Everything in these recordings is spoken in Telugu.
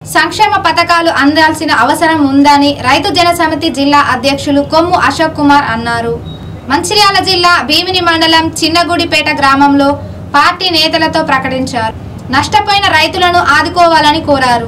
సంక్షేమ పథకాలు అందాల్సిన అవసరం ఉందని రైతు జన సమితి జిల్లా అధ్యక్షులు కొమ్ము అశోక్ కుమార్ అన్నారు మంచిర్యాల జిల్లా భీమిని మండలం చిన్నగుడిపేట గ్రామంలో పార్టీ నేతలతో ప్రకటించారు నష్టపోయిన రైతులను ఆదుకోవాలని కోరారు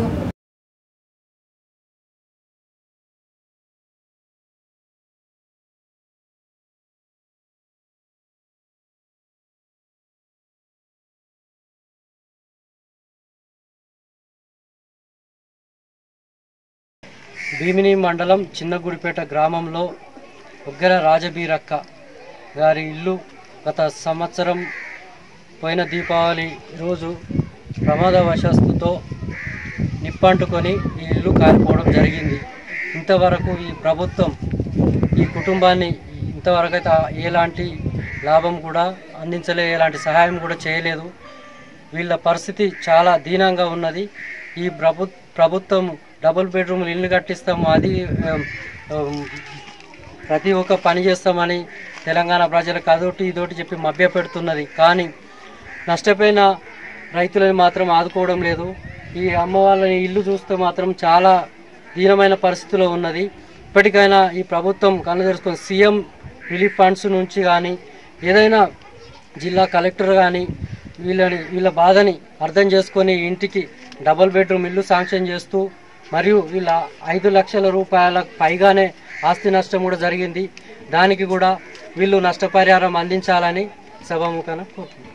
భీమిని మండలం చిన్నగుడిపేట గ్రామంలో ఉగ్గర రాజబీరక్క గారి ఇల్లు గత సంవత్సరం పోయిన దీపావళి రోజు ప్రమాదవశాస్తుతో నిప్పంటుకొని ఈ ఇల్లు కాలిపోవడం జరిగింది ఇంతవరకు ఈ ప్రభుత్వం ఈ కుటుంబాన్ని ఇంతవరకు అయితే ఎలాంటి లాభం కూడా అందించలే ఎలాంటి సహాయం కూడా చేయలేదు వీళ్ళ పరిస్థితి చాలా దీనంగా ఉన్నది ఈ ప్రభు ప్రభుత్వం డబుల్ బెడ్రూమ్ ఇల్లు కట్టిస్తాము అది ఆమ్, ఆమ్, ప్రతి ఒక్క పని చేస్తామని తెలంగాణ ప్రజలకు అదొకటి ఇదొకటి చెప్పి మభ్య పెడుతున్నది కానీ నష్టపోయిన రైతులను మాత్రం ఆదుకోవడం లేదు ఈ అమ్మ వాళ్ళని ఇల్లు చూస్తే మాత్రం చాలా దీనమైన పరిస్థితిలో ఉన్నది ఇప్పటికైనా ఈ ప్రభుత్వం కన్ను తెరుచుకొని సీఎం రిలీఫ్ ఫండ్స్ నుంచి కానీ ఏదైనా జిల్లా కలెక్టర్ కానీ వీళ్ళని వీళ్ళ బాధని అర్థం చేసుకొని ఇంటికి డబుల్ బెడ్రూమ్ ఇల్లు శాంక్షన్ చేస్తూ మరియు వీళ్ళ ఐదు లక్షల రూపాయల పైగానే ఆస్తి నష్టం కూడా జరిగింది దానికి కూడా వీళ్ళు నష్టపరిహారం అందించాలని సభాముఖాన కోరుతున్నాను